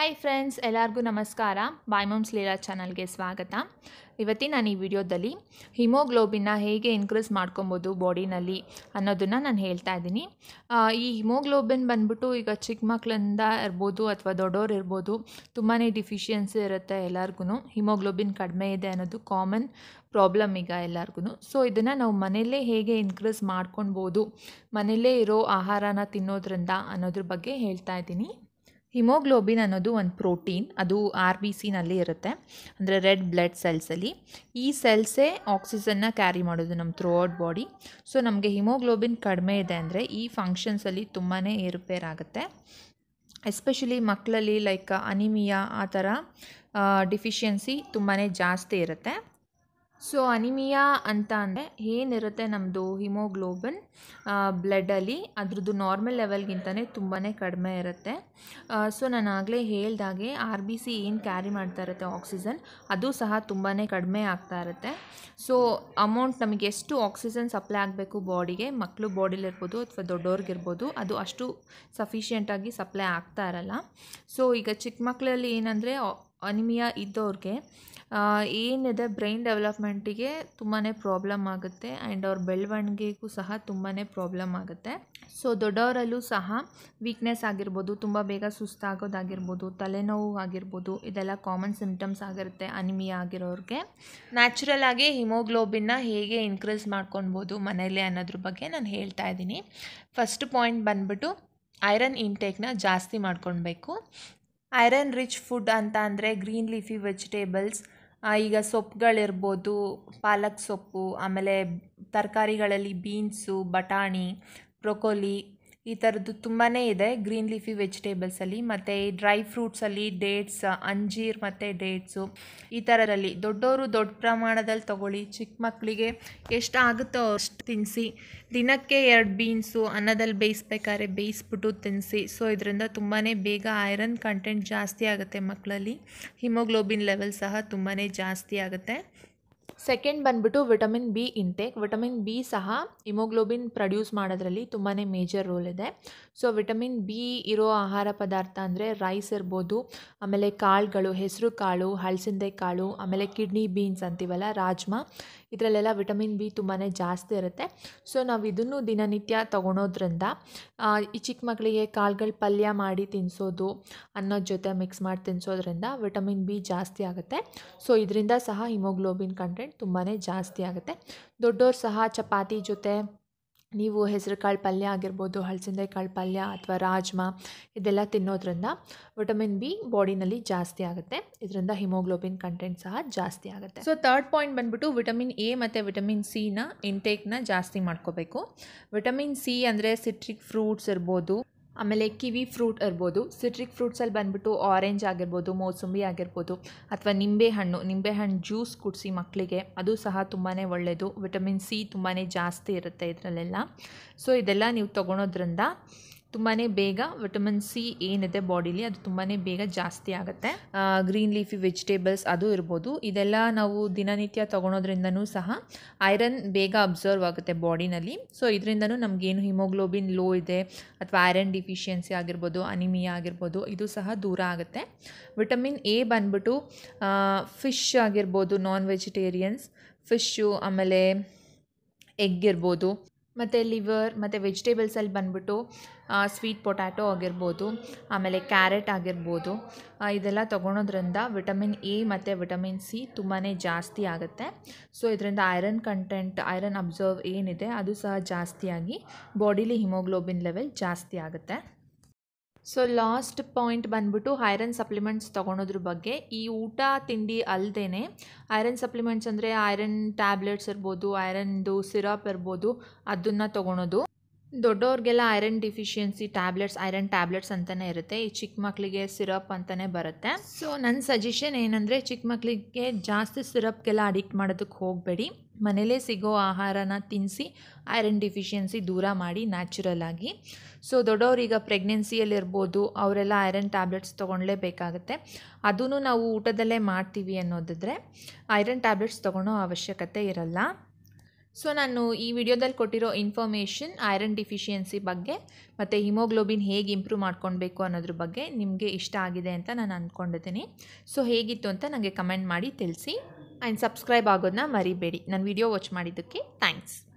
hi friends ಎಲ್ಲರಿಗೂ ನಮಸ್ಕಾರ ಬಾಯ್ mumps Leela ಚಾನಲ್ಗೆ ಸ್ವಾಗತ ಇವತ್ತಿನ ನಾನು ಈ ವಿಡಿಯೋದಲ್ಲಿ ಹಿಮೋಗ್ಲೋಬಿನ್ನ ಹೇಗೆ ಇನ್ಕ್ರೀಸ್ ಮಾಡ್ಕೊಬೋದು ಬಾಡಿನಲ್ಲಿ ಅನ್ನೋದನ್ನು ನಾನು ಹೇಳ್ತಾ ಇದ್ದೀನಿ ಆ, ಈ ಹಿಮೋಗ್ಲೋಬಿನ್ ಬಂದ್ಬಿಟ್ಟು ಈಗ ಚಿಕ್ಕ ಮಕ್ಕಳಿಂದ ಇರ್ಬೋದು ಅಥವಾ ದೊಡ್ಡೋರು ಇರ್ಬೋದು ತುಂಬಾ ಡಿಫಿಷಿಯನ್ಸಿ ಇರುತ್ತೆ ಎಲ್ಲರಿಗೂ ಹಿಮೋಗ್ಲೋಬಿನ್ ಕಡಿಮೆ ಇದೆ ಅನ್ನೋದು ಕಾಮನ್ ಪ್ರಾಬ್ಲಮ್ ಈಗ ಎಲ್ಲರಿಗೂ ಸೊ ಇದನ್ನು ನಾವು ಮನೆಯಲ್ಲೇ ಹೇಗೆ ಇನ್ಕ್ರೀಸ್ ಮಾಡ್ಕೊಳ್ಬೋದು ಮನೆಯಲ್ಲೇ ಇರೋ ಆಹಾರನ ತಿನ್ನೋದ್ರಿಂದ ಅನ್ನೋದ್ರ ಬಗ್ಗೆ ಹೇಳ್ತಾ ಇದ್ದೀನಿ ಹಿಮೋಗ್ಲೋಬಿನ್ ಅನ್ನೋದು ಒಂದು ಪ್ರೋಟೀನ್ ಅದು ಆರ್ ಬಿ ಸಿನಲ್ಲಿ ಇರುತ್ತೆ ಅಂದರೆ ರೆಡ್ ಬ್ಲಡ್ ಸೆಲ್ಸಲ್ಲಿ ಈ ಸೆಲ್ಸೇ ಆಕ್ಸಿಜನ್ನ ಕ್ಯಾರಿ ಮಾಡೋದು ನಮ್ಮ ಥ್ರೂ ಔಟ್ ಬಾಡಿ ಸೊ ನಮಗೆ ಹಿಮೋಗ್ಲೋಬಿನ್ ಕಡಿಮೆ ಇದೆ ಅಂದರೆ ಈ ಫಂಕ್ಷನ್ಸಲ್ಲಿ ತುಂಬಾ ಏರುಪೇರಾಗುತ್ತೆ ಎಸ್ಪೆಷಲಿ ಮಕ್ಕಳಲ್ಲಿ ಲೈಕ್ ಅನಿಮಿಯಾ ಆ ಥರ ಡಿಫಿಷಿಯನ್ಸಿ ತುಂಬಾ ಜಾಸ್ತಿ ಇರುತ್ತೆ ಸೊ ಅನಿಮಿಯಾ ಅಂತ ಅಂದರೆ ಏನಿರುತ್ತೆ ನಮ್ಮದು ಹಿಮೋಗ್ಲೋಬಿನ್ ಬ್ಲಡ್ಡಲ್ಲಿ ಅದ್ರದ್ದು ನಾರ್ಮಲ್ ಲೆವೆಲ್ಗಿಂತಲೇ ತುಂಬಾ ಕಡಿಮೆ ಇರುತ್ತೆ ಸೊ ನಾನು ಆಗಲೇ ಹೇಳ್ದಾಗೆ ಆರ್ ಬಿ ಸಿ ಏನು ಕ್ಯಾರಿ ಮಾಡ್ತಾ ಇರುತ್ತೆ ಆಕ್ಸಿಜನ್ ಅದು ಸಹ ತುಂಬಾ ಕಡಿಮೆ ಆಗ್ತಾ ಇರುತ್ತೆ ಸೊ ಅಮೌಂಟ್ ನಮಗೆ ಎಷ್ಟು ಆಕ್ಸಿಜನ್ ಸಪ್ಲೈ ಆಗಬೇಕು ಬಾಡಿಗೆ ಮಕ್ಕಳು ಬಾಡಿಲಿರ್ಬೋದು ಅಥವಾ ದೊಡ್ಡವ್ರಿಗಿರ್ಬೋದು ಅದು ಅಷ್ಟು ಸಫಿಷಿಯೆಂಟಾಗಿ ಸಪ್ಲೈ ಆಗ್ತಾ ಇರಲ್ಲ ಸೊ ಈಗ ಚಿಕ್ಕ ಮಕ್ಕಳಲ್ಲಿ ಏನಂದರೆ ಅನಿಮಿಯಾ ಇದ್ದವ್ರಿಗೆ ಆ, ಏನಿದೆ ಬ್ರೈನ್ ಡೆವಲಪ್ಮೆಂಟಿಗೆ ತುಂಬಾ ಪ್ರಾಬ್ಲಮ್ ಆಗುತ್ತೆ ಆ್ಯಂಡ್ ಅವ್ರ ಬೆಳವಣಿಗೆಗೂ ಸಹ ತುಂಬಾ ಪ್ರಾಬ್ಲಮ್ ಆಗುತ್ತೆ ಸೊ ದೊಡ್ಡವರಲ್ಲೂ ಸಹ ವೀಕ್ನೆಸ್ ಆಗಿರ್ಬೋದು ತುಂಬ ಬೇಗ ಸುಸ್ತಾಗೋದಾಗಿರ್ಬೋದು ತಲೆನೋವು ಆಗಿರ್ಬೋದು ಇದೆಲ್ಲ ಕಾಮನ್ ಸಿಮ್ಟಮ್ಸ್ ಆಗಿರುತ್ತೆ ಅನಿಮಿಯಾ ಆಗಿರೋರಿಗೆ ನ್ಯಾಚುರಲ್ ಆಗಿ ಹಿಮೋಗ್ಲೋಬಿನ್ನ ಹೇಗೆ ಇನ್ಕ್ರೀಸ್ ಮಾಡ್ಕೊಳ್ಬೋದು ಮನೇಲಿ ಅನ್ನೋದ್ರ ಬಗ್ಗೆ ನಾನು ಹೇಳ್ತಾ ಇದ್ದೀನಿ ಫಸ್ಟ್ ಪಾಯಿಂಟ್ ಬಂದ್ಬಿಟ್ಟು ಐರನ್ ಇಂಟೇಕ್ನ ಜಾಸ್ತಿ ಮಾಡ್ಕೊಳ್ಬೇಕು ಐರನ್ ರಿಚ್ ಫುಡ್ ಅಂತ ಅಂದರೆ ಗ್ರೀನ್ ಲೀಫಿ ವೆಜಿಟೇಬಲ್ಸ್ ಈಗ ಸೊಪ್ಪುಗಳಿರ್ಬೋದು ಪಾಲಕ್ ಸೊಪ್ಪು ಆಮೇಲೆ ತರಕಾರಿಗಳಲ್ಲಿ ಬೀನ್ಸು ಬಟಾಣಿ ಬ್ರೊಕೊಲಿ ಈ ಥರದ್ದು ತುಂಬಾ ಇದೆ ಗ್ರೀನ್ ಲೀಫಿ ವೆಜಿಟೇಬಲ್ಸಲ್ಲಿ ಮತ್ತು ಡ್ರೈ ಫ್ರೂಟ್ಸಲ್ಲಿ ಡೇಟ್ಸ್ ಅಂಜೀರ್ ಮತ್ತು ಡೇಟ್ಸು ಈ ಥರದಲ್ಲಿ ದೊಡ್ಡವರು ದೊಡ್ಡ ಪ್ರಮಾಣದಲ್ಲಿ ತಗೊಳ್ಳಿ ಚಿಕ್ಕ ಮಕ್ಕಳಿಗೆ ಎಷ್ಟು ಆಗುತ್ತೋ ಅಷ್ಟು ತಿನ್ನಿಸಿ ದಿನಕ್ಕೆ ಎರಡು ಬೀನ್ಸು ಅನ್ನದಲ್ಲಿ ಬೇಯಿಸ್ಬೇಕಾದ್ರೆ ಬೇಯಿಸ್ಬಿಟ್ಟು ತಿನ್ನಿಸಿ ಸೊ ಇದರಿಂದ ತುಂಬಾ ಬೇಗ ಐರನ್ ಕಂಟೆಂಟ್ ಜಾಸ್ತಿ ಆಗುತ್ತೆ ಮಕ್ಕಳಲ್ಲಿ ಹಿಮೋಗ್ಲೋಬಿನ್ ಲೆವೆಲ್ ಸಹ ತುಂಬಾ ಜಾಸ್ತಿ ಆಗುತ್ತೆ ಸೆಕೆಂಡ್ ಬಂದ್ಬಿಟ್ಟು vitamin B intake vitamin B ಸಹ ಹಿಮೋಗ್ಲೋಬಿನ್ ಪ್ರೊಡ್ಯೂಸ್ ಮಾಡೋದ್ರಲ್ಲಿ ತುಂಬಾ ಮೇಜರ್ ರೋಲ್ ಇದೆ ಸೊ ವಿಟಮಿನ್ ಬಿ ಇರೋ ಆಹಾರ ಪದಾರ್ಥ ಅಂದರೆ ರೈಸ್ ಇರ್ಬೋದು ಆಮೇಲೆ ಕಾಳುಗಳು ಹೆಸರು ಕಾಳು ಹಲಸಿಂದೆ ಕಾಳು ಆಮೇಲೆ ಕಿಡ್ನಿ ಬೀನ್ಸ್ ಅಂತೀವಲ್ಲ ರಾಜ್ಮಾ ಇದರಲ್ಲೆಲ್ಲ ವಿಟಮಿನ್ ಬಿ ತುಂಬಾ ಜಾಸ್ತಿ ಇರುತ್ತೆ ಸೊ ನಾವು ಇದನ್ನು ದಿನನಿತ್ಯ ತೊಗೊಳೋದ್ರಿಂದ ಆ, ಈ ಚಿಕ್ಕ ಮಕ್ಕಳಿಗೆ ಕಾಳುಗಳ ಪಲ್ಯ ಮಾಡಿ ತಿನ್ನಿಸೋದು ಅನ್ನೋದ ಜೊತೆ ಮಿಕ್ಸ್ ಮಾಡಿ ತಿನ್ನಿಸೋದ್ರಿಂದ ವಿಟಮಿನ್ ಬಿ ಜಾಸ್ತಿ ಆಗುತ್ತೆ ಸೊ ಇದರಿಂದ ಸಹ ಹಿಮೋಗ್ಲೋಬಿನ್ ಕಂಟೆಂಟ್ ತುಂಬಾ ಜಾಸ್ತಿ ಆಗುತ್ತೆ ದೊಡ್ಡವ್ರು ಸಹ ಚಪಾತಿ ಜೊತೆ ನೀವು ಹೆಸರು ಕಾಳು ಪಲ್ಯ ಆಗಿರ್ಬೋದು ಹಲಸಿಂದೆ ಕಾಳು ಪಲ್ಯ ಅಥವಾ ರಾಜ್ಮಾ ಇದೆಲ್ಲ ತಿನ್ನೋದ್ರಿಂದ ವಿಟಮಿನ್ ಬಿ ಬಾಡಿನಲ್ಲಿ ಜಾಸ್ತಿ ಆಗುತ್ತೆ ಇದರಿಂದ ಹಿಮೋಗ್ಲೋಬಿನ್ ಕಂಟೆಂಟ್ ಸಹ ಜಾಸ್ತಿ ಆಗುತ್ತೆ ಸೊ ತರ್ಡ್ ಪಾಯಿಂಟ್ ಬಂದ್ಬಿಟ್ಟು ವಿಟಮಿನ್ ಎ ಮತ್ತು ವಿಟಮಿನ್ ಸಿನ ಇಂಟೇಕ್ನ ಜಾಸ್ತಿ ಮಾಡ್ಕೋಬೇಕು ವಿಟಮಿನ್ ಸಿ ಅಂದರೆ ಸಿಟ್ರಿಕ್ ಫ್ರೂಟ್ಸ್ ಇರ್ಬೋದು ಆಮೇಲೆ ಕಿವಿ ಫ್ರೂಟ್ ಇರ್ಬೋದು ಸಿಟ್ರಿಕ್ ಫ್ರೂಟ್ಸಲ್ಲಿ ಬಂದ್ಬಿಟ್ಟು ಆರೆಂಜ್ ಆಗಿರ್ಬೋದು ಮೋಸಂಬಿ ಆಗಿರ್ಬೋದು ಅಥವಾ ನಿಂಬೆಹಣ್ಣು ನಿಂಬೆಹಣ್ಣು ಜ್ಯೂಸ್ ಕುಡಿಸಿ ಮಕ್ಕಳಿಗೆ ಅದು ಸಹ ತುಂಬಾ ಒಳ್ಳೆಯದು ವಿಟಮಿನ್ ಸಿ ತುಂಬಾ ಜಾಸ್ತಿ ಇರುತ್ತೆ ಇದರಲ್ಲೆಲ್ಲ ಸೊ ಇದೆಲ್ಲ ನೀವು ತೊಗೊಳೋದ್ರಿಂದ ತುಂಬಾ ಬೇಗ ವಿಟಮಿನ್ ಸಿ ಏನಿದೆ ಬಾಡಿಲಿ ಅದು ತುಂಬಾ ಬೇಗ ಜಾಸ್ತಿ ಆಗುತ್ತೆ ಗ್ರೀನ್ ಲೀಫಿ ವೆಜಿಟೇಬಲ್ಸ್ ಅದು ಇರ್ಬೋದು ಇದೆಲ್ಲ ನಾವು ದಿನನಿತ್ಯ ತೊಗೊಳೋದ್ರಿಂದನೂ ಸಹ ಐರನ್ ಬೇಗ ಅಬ್ಸರ್ವ್ ಆಗುತ್ತೆ ಬಾಡಿನಲ್ಲಿ ಸೊ ಇದರಿಂದನೂ ನಮಗೇನು ಹಿಮೋಗ್ಲೋಬಿನ್ ಲೋ ಇದೆ ಅಥವಾ ಐರನ್ ಡಿಫಿಷಿಯನ್ಸಿ ಆಗಿರ್ಬೋದು ಅನಿಮಿಯಾ ಆಗಿರ್ಬೋದು ಇದು ಸಹ ದೂರ ಆಗುತ್ತೆ ವಿಟಮಿನ್ ಎ ಬಂದ್ಬಿಟ್ಟು ಫಿಶ್ ಆಗಿರ್ಬೋದು ನಾನ್ ವೆಜಿಟೇರಿಯನ್ಸ್ ಫಿಶ್ಶು ಆಮೇಲೆ ಎಗ್ ಇರ್ಬೋದು ಮತ್ತು ಲಿವರ್ ಮತ್ತು ವೆಜಿಟೇಬಲ್ಸಲ್ಲಿ ಬಂದ್ಬಿಟ್ಟು ಸ್ವೀಟ್ ಪೊಟ್ಯಾಟೊ ಆಗಿರ್ಬೋದು ಆಮೇಲೆ ಕ್ಯಾರೆಟ್ ಆಗಿರ್ಬೋದು ಆ, ಇದೆಲ್ಲ ತೊಗೊಳೋದ್ರಿಂದ ವಿಟಮಿನ್ ಎ ಮತ್ತು ವಿಟಮಿನ್ ಸಿ ತುಂಬಾ ಜಾಸ್ತಿ ಆಗುತ್ತೆ ಸೊ ಇದರಿಂದ ಐರನ್ ಕಂಟೆಂಟ್ ಐರನ್ ಅಬ್ಸರ್ವ್ ಏನಿದೆ ಅದು ಸಹ ಜಾಸ್ತಿಯಾಗಿ ಬಾಡಿಲಿ ಹಿಮೋಗ್ಲೋಬಿನ್ ಲೆವೆಲ್ ಜಾಸ್ತಿ ಆಗುತ್ತೆ ಸೊ ಲಾಸ್ಟ್ ಪಾಯಿಂಟ್ ಬಂದ್ಬಿಟ್ಟು ಐರನ್ ಸಪ್ಲಿಮೆಂಟ್ಸ್ ತೊಗೊಳೋದ್ರ ಬಗ್ಗೆ ಈ ಊಟ ತಿಂಡಿ ಅಲ್ಲದೇ ಐರನ್ ಸಪ್ಲಿಮೆಂಟ್ಸ್ ಅಂದರೆ ಐರನ್ ಟ್ಯಾಬ್ಲೆಟ್ಸ್ ಇರ್ಬೋದು ಐರನ್ದು ಸಿರಪ್ ಇರ್ಬೋದು ಅದನ್ನು ತೊಗೊಳೋದು ದೊಡ್ಡವ್ರಿಗೆಲ್ಲ iron deficiency tablets iron tablets ಅಂತಲೇ ಇರುತ್ತೆ ಈ ಚಿಕ್ಕ ಮಕ್ಕಳಿಗೆ ಸಿರಪ್ ಅಂತಲೇ ಬರುತ್ತೆ ಸೊ ನನ್ನ ಸಜೆಷನ್ ಏನಂದರೆ ಚಿಕ್ಕ ಮಕ್ಕಳಿಗೆ ಜಾಸ್ತಿ ಸಿರಪ್ಗೆಲ್ಲ ಅಡಿಕ್ಟ್ ಮಾಡೋದಕ್ಕೆ ಹೋಗಬೇಡಿ ಮನೇಲೇ ಸಿಗೋ ಆಹಾರನ ತಿನ್ನಿಸಿ ಐರನ್ ಡಿಫಿಷಿಯನ್ಸಿ ದೂರ ಮಾಡಿ ನ್ಯಾಚುರಲ್ ಆಗಿ ಸೊ ದೊಡ್ಡವ್ರೀಗ ಪ್ರೆಗ್ನೆನ್ಸಿಯಲ್ಲಿರ್ಬೋದು ಅವರೆಲ್ಲ ಐರನ್ ಟ್ಯಾಬ್ಲೆಟ್ಸ್ ತೊಗೊಳ್ಲೇಬೇಕಾಗತ್ತೆ ಅದೂ ನಾವು ಊಟದಲ್ಲೇ ಮಾಡ್ತೀವಿ ಅನ್ನೋದಿದ್ರೆ ಐರನ್ ಟ್ಯಾಬ್ಲೆಟ್ಸ್ ತೊಗೊಳೋ ಅವಶ್ಯಕತೆ ಇರಲ್ಲ ಸೊ ನಾನು ಈ ವಿಡಿಯೋದಲ್ಲಿ ಕೊಟ್ಟಿರೋ ಇನ್ಫಾರ್ಮೇಷನ್ ಐರನ್ ಡಿಫಿಷಿಯನ್ಸಿ ಬಗ್ಗೆ ಮತ್ತು ಹಿಮೋಗ್ಲೋಬಿನ್ ಹೇಗೆ ಇಂಪ್ರೂವ್ ಮಾಡ್ಕೊಳ್ಬೇಕು ಅನ್ನೋದ್ರ ಬಗ್ಗೆ ನಿಮಗೆ ಇಷ್ಟ ಆಗಿದೆ ಅಂತ ನಾನು ಅಂದ್ಕೊಂಡಿದ್ದೀನಿ ಸೊ ಹೇಗಿತ್ತು ಅಂತ ನನಗೆ ಕಮೆಂಟ್ ಮಾಡಿ ತಿಳಿಸಿ ಆ್ಯಂಡ್ ಸಬ್ಸ್ಕ್ರೈಬ್ ಆಗೋದನ್ನ ಮರಿಬೇಡಿ ನನ್ನ ವಿಡಿಯೋ ವಾಚ್ ಮಾಡಿದ್ದಕ್ಕೆ ಥ್ಯಾಂಕ್ಸ್